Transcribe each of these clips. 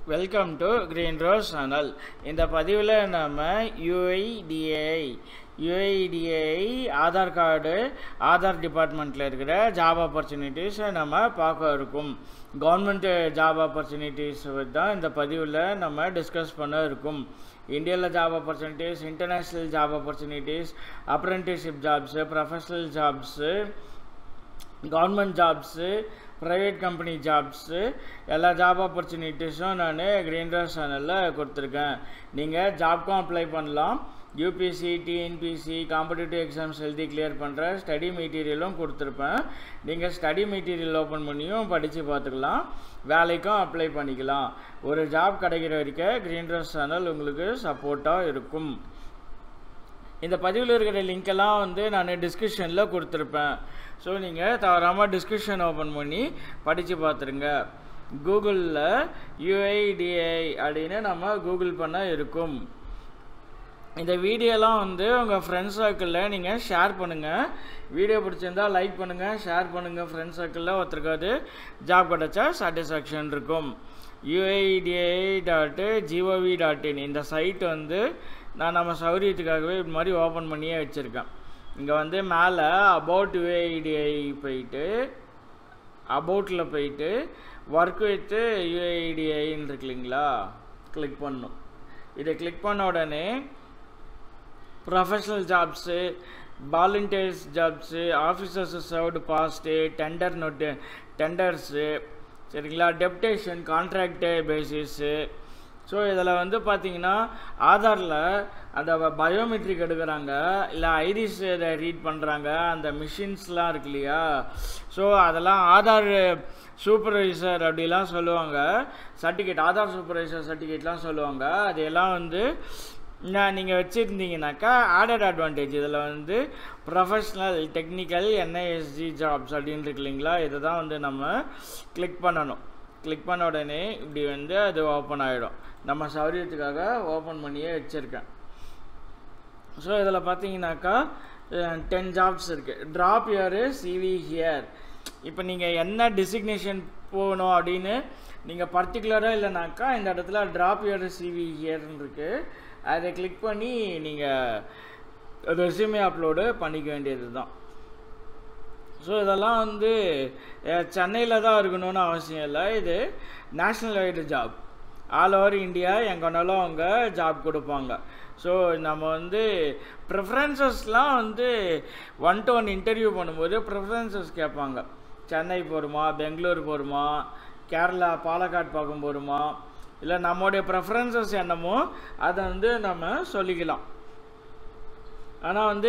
welcome to Green Rose channel இந்த பதிவில் நம்ம UIDAI UIDAI Aadhaar card Aadhaar டிபார்ட்மெண்ட்டில் இருக்கிற ஜாப் ஆப்பர்ச்சுனிட்டிஸை நம்ம பார்க்க இருக்கும் கவர்மெண்ட் ஜாப் ஆப்பர்ச்சுனிட்டிஸ் தான் இந்த பதிவில் நம்ம டிஸ்கஸ் பண்ண இருக்கும் இந்தியாவில் job opportunities international job opportunities apprenticeship jobs professional jobs government jobs private company jobs எல்லா ஜாப் ஆப்பர்ச்சுனிட்டிஸும் நான் க்ரீன் ரோஸ் சேனலில் கொடுத்துருக்கேன் நீங்கள் ஜாப்க்கும் அப்ளை பண்ணலாம் யூபிஎஸ்சி டிஎன்பிசி காம்படிட்டிவ் எக்ஸாம்ஸ் எழுதி கிளியர் பண்ணுற ஸ்டடி மெட்டீரியலும் கொடுத்துருப்பேன் நீங்கள் ஸ்டடி மெட்டீரியல் ஓப்பன் பண்ணியும் படித்து பார்த்துக்கலாம் வேலைக்கும் அப்ளை பண்ணிக்கலாம் ஒரு ஜாப் கிடைக்கிற வரைக்கும் க்ரீன் ரோஸ் சேனல் உங்களுக்கு சப்போர்ட்டாக இருக்கும் இந்த பதிவில் இருக்கிற லிங்க்கெல்லாம் வந்து நான் டிஸ்கிரிப்ஷனில் கொடுத்துருப்பேன் ஸோ நீங்கள் தவறாமல் டிஸ்கிரிப்ஷன் ஓப்பன் பண்ணி படித்து பார்த்துருங்க கூகுளில் யுஐடிஐ அப்படின்னு நம்ம கூகுள் பண்ண இருக்கும் இந்த வீடியோலாம் வந்து உங்கள் ஃப்ரெண்ட்ஸ் சர்க்கிளில் நீங்கள் ஷேர் பண்ணுங்கள் வீடியோ பிடிச்சிருந்தா லைக் பண்ணுங்கள் ஷேர் பண்ணுங்கள் ஃப்ரெண்ட்ஸ் சர்க்கிளில் ஒருத்தருக்காவது ஜாப் கிடச்சா சாட்டிஸ்ஃபேக்ஷன் இருக்கும் UIDAI dot GOV dot in இந்த சைட் வந்து நான் நம்ம சௌரியத்துக்காகவே இது மாதிரி ஓப்பன் பண்ணியே வச்சுருக்கேன் இங்கே வந்து மேலே அபவுட் யுஐடிஐ போயிட்டு அபவுட்டில் போயிட்டு ஒர்க் வித்து யுஐடிஐன்னு இருக்கு இல்லைங்களா கிளிக் பண்ணும் இதை கிளிக் பண்ண உடனே professional jobs volunteers jobs officers served past tender note tenders சரிங்களா டெப்டேஷன் கான்ட்ராக்டு பேசிஸு ஸோ இதில் வந்து பார்த்தீங்கன்னா ஆதாரில் அந்த பயோமெட்ரிக் எடுக்கிறாங்க இல்லை ஐரிஸ் இதை ரீட் பண்ணுறாங்க அந்த மிஷின்ஸ்லாம் இருக்கு இல்லையா ஸோ அதெல்லாம் ஆதார் சூப்பர்வைசர் அப்படிலாம் சொல்லுவாங்க சர்டிஃபிகேட் ஆதார் சூப்பர்வைசர் சர்டிஃபிகேட்லாம் சொல்லுவாங்க அதையெல்லாம் வந்து நான் நீங்கள் வச்சுருந்தீங்கனாக்கா ஆடட் அட்வான்டேஜ் இதில் வந்து ப்ரொஃபஷ்னல் டெக்னிக்கல் என்ஐஎஸ்ஜி ஜாப்ஸ் அப்படின்னு இருக்கு இல்லைங்களா இதை தான் வந்து நம்ம கிளிக் பண்ணணும் கிளிக் பண்ண உடனே இப்படி வந்து அது ஓப்பன் ஆகிடும் நம்ம சௌரியத்துக்காக ஓப்பன் பண்ணியே வச்சுருக்கேன் ஸோ இதில் பார்த்தீங்கன்னாக்கா டென் ஜாப்ஸ் இருக்குது ட்ராப் யுவர் சிவி ஹியர் இப்போ நீங்கள் என்ன டெசிக்னேஷன் போகணும் அப்படின்னு நீங்கள் பர்டிகுலராக இல்லைனாக்கா இந்த இடத்துல ட்ராப் யுவர் சிவி ஹியர்னு இருக்குது அதை கிளிக் பண்ணி நீங்கள் ரெசியூமே அப்லோடு பண்ணிக்க வேண்டியது தான் ஸோ இதெல்லாம் வந்து சென்னையில் தான் இருக்கணும்னு அவசியம் இல்லை இது national wide job all over India எங்கேனாலும் அவங்க ஜாப் கொடுப்பாங்க ஸோ நம்ம வந்து ப்ரிஃபரன்சஸ்லாம் வந்து ஒன் டு ஒன் இன்டர்வியூ பண்ணும்போது ப்ரிஃபரன்சஸ் கேட்பாங்க சென்னை போகிறோமா பெங்களூர் போகிறோமா கேரளா பாலக்காடு பார்க்க போகிறோமா இல்லை நம்மளுடைய ப்ரெஃபரன்சஸ் என்னமோ அதை வந்து நம்ம சொல்லிக்கலாம் ஆனால் வந்து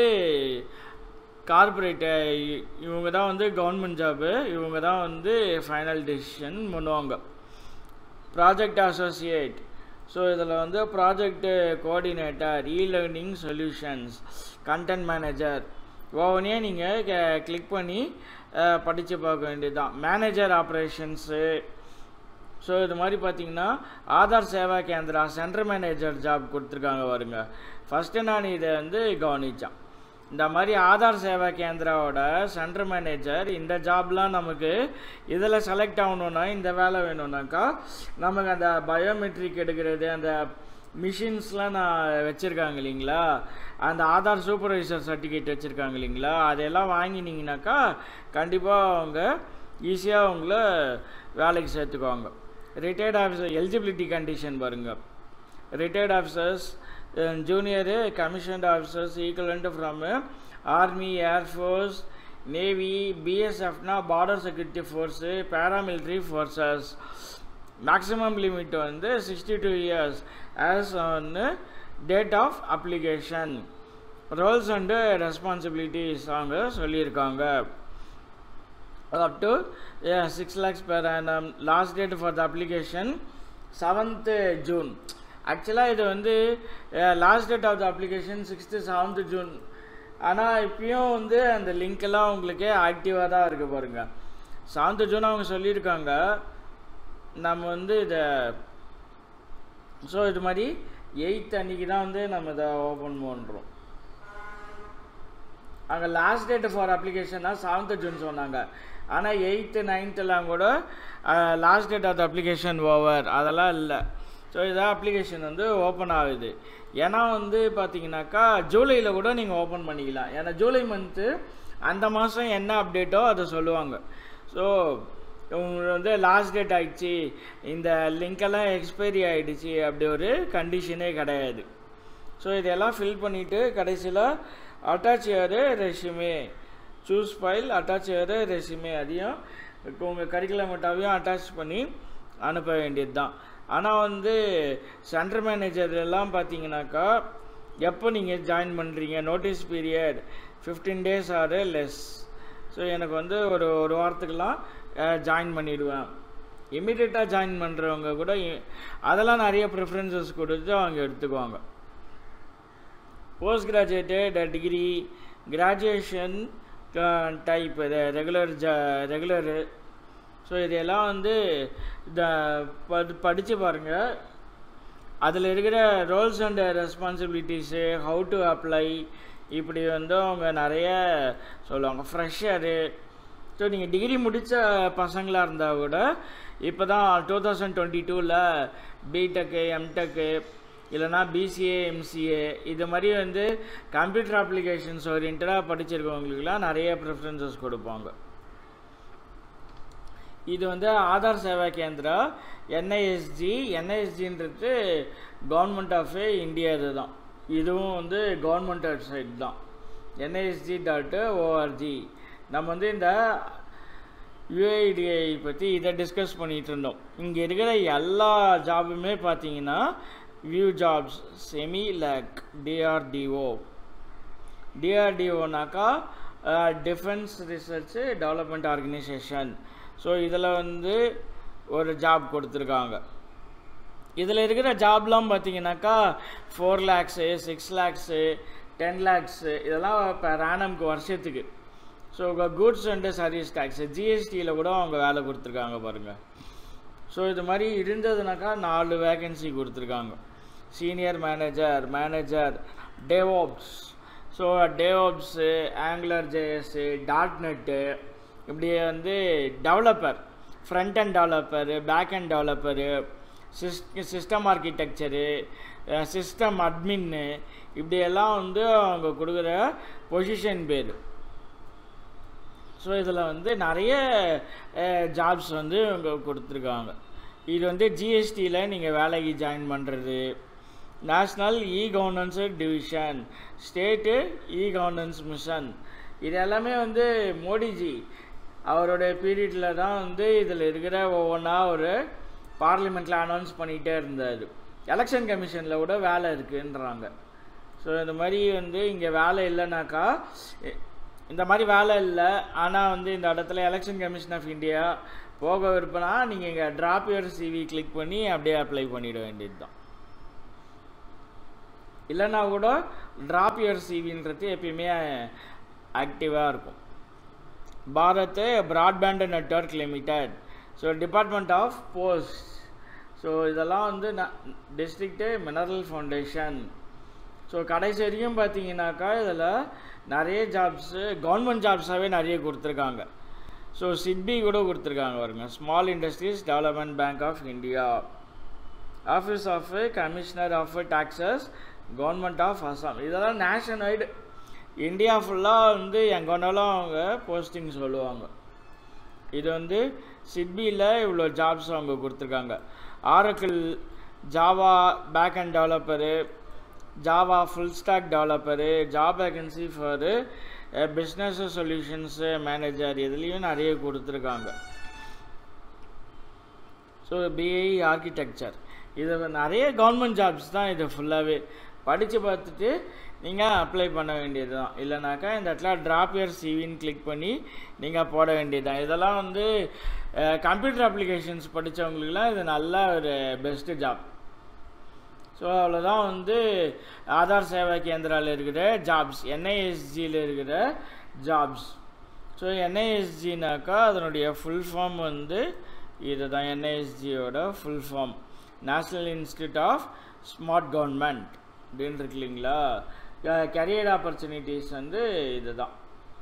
கார்பரேட்டு இவங்க தான் வந்து கவர்மெண்ட் ஜாபு இவங்க தான் வந்து ஃபைனல் டெசிஷன் பண்ணுவாங்க ப்ராஜெக்ட் அசோசியேட் ஸோ இதில் வந்து project coordinator e learning solutions content manager ஒவ்வொன்றே நீங்கள் கிளிக் பண்ணி படித்து பார்க்க வேண்டியது தான் மேனேஜர் ஆப்ரேஷன்ஸு ஸோ இது மாதிரி பார்த்தீங்கன்னா Aadhaar Seva Kendra centre manager job கொடுத்துருக்காங்க பாருங்க ஃபஸ்ட்டு நான் இதை வந்து கவனித்தேன் இந்த மாதிரி ஆதார் சேவா கேந்திராவோட சென்டர் மேனேஜர் இந்த ஜாப்லாம் நமக்கு இதில் செலக்ட் ஆகணுன்னா இந்த வேலை வேணும்னாக்கா நமக்கு அந்த பயோமெட்ரிக் எடுக்கிறது அந்த மிஷின்ஸ்லாம் நான் வச்சுருக்காங்க இல்லைங்களா அந்த ஆதார் சூப்பர்வைசர் சர்டிஃபிகேட் வச்சுருக்காங்க இல்லைங்களா அதையெல்லாம் வாங்கினீங்கனாக்கா கண்டிப்பாக அவங்க ஈஸியாக அவங்கள வேலைக்கு சேர்த்துக்குவாங்க ரிட்டையர்ட் ஆஃபீஸர் எலிஜிபிலிட்டி கண்டிஷன் பாருங்கள் retired officers junior commissioned officers equivalent from army air force navy பிஎஸ்எஃப்னா border security force paramilitary forces maximum limit வந்து சிக்ஸ்டி டூ இயர்ஸ் ஆஸ் ஒன்று date of application roles and responsibilities அவங்க சொல்லியிருக்காங்க up to yeah, 6 lakhs per annum last date for the application 7th June ஆக்சுவலாக இது வந்து last date of the application sixth seventh June ஆனால் இப்பயும் வந்து அந்த லிங்க்கெல்லாம் உங்களுக்கு ஆக்டிவாக தான் இருக்குது பாருங்கள் செவன்த்து ஜூன் அவங்க சொல்லியிருக்காங்க நம்ம வந்து இதை ஸோ இது மாதிரி எயித் அன்றைக்கி தான் வந்து நம்ம இதை ஓப்பன் பண்ணுறோம் அங்கே லாஸ்ட் டேட் ஃபார் அப்ளிகேஷன்னா செவன்த்து ஜூன் சொன்னாங்க ஆனால் எயித்து நைன்த்துலாம் கூட last date of application over அதெல்லாம் இல்லை ஸோ இதான் அப்ளிகேஷன் வந்து ஓப்பன் ஆகுது ஏன்னா வந்து பார்த்தீங்கன்னாக்கா ஜூலையில் கூட நீங்கள் ஓப்பன் பண்ணிக்கலாம் ஏன்னா ஜூலை மந்த்து அந்த மாதம் என்ன அப்டேட்டோ அதை சொல்லுவாங்க ஸோ உங்களுக்கு வந்து லாஸ்ட் டேட் ஆயிடுச்சு இந்த லிங்க்கெல்லாம் எக்ஸ்பைரி ஆகிடுச்சு அப்படி ஒரு கண்டிஷனே கிடையாது ஸோ இதெல்லாம் ஃபில் பண்ணிவிட்டு கடைசியில் attach your resume choose file attach your resume அதையும் உங்கள் கரிக்குலமெட்டாவையும் அட்டாச் பண்ணி அனுப்ப வேண்டியது தான் ஆனால் வந்து சென்டர் மேனேஜர் எல்லாம் பார்த்தீங்கன்னாக்கா எப்போ நீங்கள் ஜாயின் பண்ணுறீங்க notice period fifteen days or less so எனக்கு வந்து ஒரு ஒரு வாரத்துக்கெலாம் ஜாயின் பண்ணிடுவேன் இம்மிடியட்டாக ஜாயின் பண்ணுறவங்க கூட அதெல்லாம் நிறைய ப்ரிஃபரன்சஸ் கொடுத்து அவங்க எடுத்துக்குவாங்க post graduated degree graduation type regular ஜ ரெகுலரு ஸோ இதெல்லாம் வந்து இந்த படி படித்து பாருங்கள் அதில் இருக்கிற roles and responsibilities how to apply இப்படி வந்து அவங்க நிறைய சொல்லுவாங்க ஃப்ரெஷரு ஸோ நீங்கள் டிகிரி முடித்த பசங்களாக இருந்தால் கூட இப்போ தான் டூ தௌசண்ட் டுவெண்ட்டி டூவில் பிடெக்கு எம்டெக்கு இல்லைனா பிசிஏ எம்சிஏ இது மாதிரி வந்து கம்ப்யூட்டர் அப்ளிகேஷன்ஸ் ஓரியன்டாக படிச்சிருக்கவங்களுக்குலாம் நிறைய ப்ரிஃபரன்சஸ் கொடுப்பாங்க இது வந்து ஆதார் சேவா கேந்திரா என்ஐஎஸ்ஜி என்ஐஎஸ்ஜின்றது கவர்மெண்ட் ஆஃப் இந்தியா இது தான் இதுவும் வந்து கவர்மெண்ட் வெப்சைட் தான் என்ஐஎஸ்ஜி டாட்டு ஓஆர்ஜி நம்ம வந்து இந்த யுஐடிஐ பற்றி இதை டிஸ்கஸ் பண்ணிகிட்டு இருந்தோம் இங்கே இருக்கிற எல்லா ஜாபுமே பார்த்தீங்கன்னா வியூ ஜாப்ஸ் செமி லேக் டிஆர்டிஓ டிஆர்டிஓனாக்கா defence research development organisation so இதில் வந்து ஒரு ஜாப் கொடுத்துருக்காங்க இதில் இருக்கிற ஜாப்லாம் பார்த்தீங்கன்னாக்கா four lakhs six lakhs ten lakhs இதெல்லாம் இப்போ ரேனம்க்கு வருஷத்துக்கு so goods and service tax ஜிஎஸ்டியில் கூட அவங்க வேலை கொடுத்துருக்காங்க பாருங்கள் ஸோ இது மாதிரி இருந்ததுனாக்கா நாலு வேகன்சி கொடுத்துருக்காங்க senior manager manager DevOps so DevOps Angular JS dot net இப்படி வந்து developer front and developer back and developer sys system architecture system admin இப்படியெல்லாம் வந்து அவங்க கொடுக்குற பொசிஷன் பேர் ஸோ இதில் வந்து நிறைய ஜாப்ஸ் வந்து இவங்க கொடுத்துருக்காங்க இது வந்து ஜிஎஸ்டியில் நீங்கள் வேலைக்கு ஜாயின் பண்ணுறது national e governance division state e governance mission இது எல்லாமே வந்து மோடிஜி அவருடைய பீரியடில் தான் வந்து இதில் இருக்கிற ஒவ்வொன்றா ஒரு பார்லிமெண்ட்டில் அனௌன்ஸ் பண்ணிகிட்டே இருந்தார் எலெக்ஷன் கமிஷனில் கூட வேலை இருக்குன்றாங்க ஸோ இந்த மாதிரி வந்து இங்கே வேலை இல்லைனாக்கா இந்த மாதிரி வேலை இல்லை ஆனால் வந்து இந்த இடத்துல எலெக்ஷன் கமிஷன் ஆஃப் இந்தியா போக விருப்பனா நீங்கள் இங்கே ட்ராப் யுவர் சிவி கிளிக் பண்ணி அப்படியே அப்ளை பண்ணிட வேண்டியது தான் இல்லைன்னா கூட ட்ராப் யுவர் சிவின்றது எப்பயுமே ஆக்டிவாக இருக்கும் Bharat broadband network limited so department of post so இதெல்லாம் வந்து டிஸ்ட்ரிக்ட்டு மினரல் ஃபவுண்டேஷன் ஸோ கடைசி வரைக்கும் பார்த்தீங்கன்னாக்கா இதில் நிறைய ஜாப்ஸு கவர்மெண்ட் ஜாப்ஸாகவே நிறைய கொடுத்துருக்காங்க ஸோ சிட்பி கூட கொடுத்துருக்காங்க பாருங்க small industries development bank of India office of commissioner of taxes government of Assam இதெல்லாம் நேஷன் வைடு இந்தியா ஃபுல்லாக வந்து எங்கே வேணாலும் அவங்க போஸ்டிங் சொல்லுவாங்க இது வந்து சிட்பியில் இவ்வளோ ஜாப்ஸ் அவங்க கொடுத்துருக்காங்க Oracle Java back and developer Java full stack developer job vacancy for business solutions manager இதுலேயும் நிறைய கொடுத்துருக்காங்க ஸோ பிஐ ஆர்கிடெக்சர் இது நிறைய கவர்மெண்ட் ஜாப்ஸ் தான் இது ஃபுல்லாகவே படித்து பார்த்துட்டு நீங்கள் அப்ளை பண்ண வேண்டியது தான் இல்லைனாக்கா இந்த இடத்துல ட்ராப் இயர் சிவின்னு கிளிக் பண்ணி நீங்கள் போட வேண்டியது தான் இதெல்லாம் வந்து கம்ப்யூட்டர் அப்ளிகேஷன்ஸ் படித்தவங்களுக்குலாம் இது நல்ல ஒரு பெஸ்ட்டு ஜாப் ஸோ அவ்வளோதான் வந்து ஆதார் சேவா கேந்திராவில் இருக்கிற ஜாப்ஸ் என்ஐஎஸ்ஜியில் இருக்கிற ஜாப்ஸ் ஸோ என்ஐஎஸ்ஜினாக்கா அதனுடைய ஃபுல் ஃபார்ம் வந்து இது தான் என்ஐஎஸ்ஜியோட full form national institute of smart government அப்படின்னு இருக்கு இல்லைங்களா கரியர் ஆப்பர்ச்சுனிட்டிஸ் வந்து இது தான்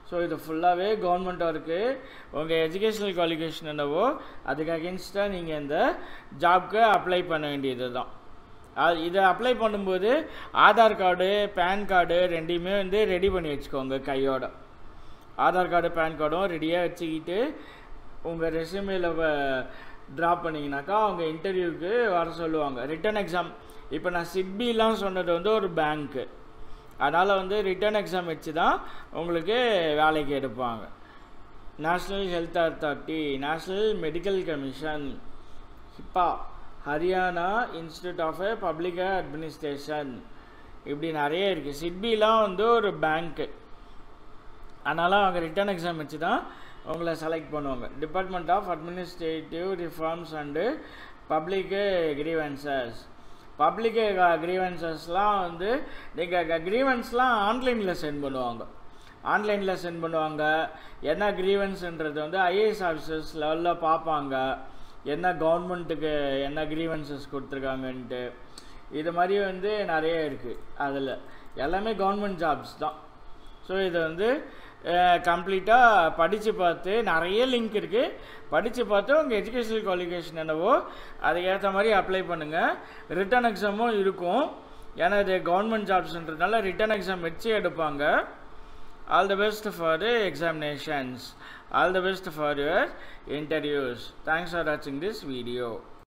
ஸோ இது ஃபுல்லாகவே கவர்மெண்ட் ஒர்க்கு உங்கள் எஜுகேஷனல் குவாலிஃபிகேஷன் என்னவோ அதுக்கு அகேன்ஸ்டாக நீங்கள் இந்த ஜாப்க்கு அப்ளை பண்ண வேண்டியது தான் அது இதை அப்ளை பண்ணும்போது ஆதார் கார்டு பேன் கார்டு ரெண்டையுமே வந்து ரெடி பண்ணி வச்சுக்கோங்க கையோட ஆதார் கார்டு பேன் கார்டும் ரெடியாக வச்சுக்கிட்டு உங்கள் ரெஸ்யூமேல ட்ராப் பண்ணிங்கனாக்கா அவங்க இன்டர்வியூக்கு வர சொல்லுவாங்க ரிட்டன் எக்ஸாம் இப்போ நான் சிட்பிலாம் சொன்னது வந்து ஒரு பேங்க்கு அதனால் வந்து ரிட்டன் எக்ஸாம் வச்சு தான் உங்களுக்கு வேலைக்கு எடுப்பாங்க national health authority national medical commission HIPA Haryana institute of public administration இப்படி நிறைய இருக்குது சிட்பிலாம் வந்து ஒரு பேங்க்கு அதனால் அவங்க ரிட்டன் எக்ஸாம் வச்சு தான் உங்களை செலக்ட் பண்ணுவாங்க department of administrative reforms and public grievances public கிரீவன்சஸ்லாம் வந்து நீங்கள் கிரீவன்ஸ்லாம் ஆன்லைனில் சென்ட் பண்ணுவாங்க ஆன்லைனில் சென்ட் பண்ணுவாங்க என்ன கிரீவன்ஸ்ன்றது வந்து ஐஏஎஸ் ஆஃபீஸர்ஸ் லெவலில் பார்ப்பாங்க என்ன கவர்மெண்ட்டுக்கு என்ன கிரீவன்சஸ் கொடுத்துருக்காங்கன்ட்டு இது மாதிரி வந்து நிறைய இருக்குது அதில் எல்லாமே கவர்மெண்ட் ஜாப்ஸ் தான் ஸோ இதை வந்து கம்ப்ளீட்டாக படித்து பார்த்து நிறைய லிங்க் இருக்குது படித்து பார்த்து உங்கள் எஜுகேஷனல் குவாலிஃபிகேஷன் என்னவோ அதுக்கேற்ற மாதிரி அப்ளை பண்ணுங்கள் ரிட்டன் எக்ஸாமும் இருக்கும் ஏன்னா இது கவர்மெண்ட் ஜாப்ஸ்ன்றதுனால ரிட்டன் எக்ஸாம் வச்சு எடுப்பாங்க all the best for examinations all the best for your interviews thanks for வாட்சிங் திஸ் வீடியோ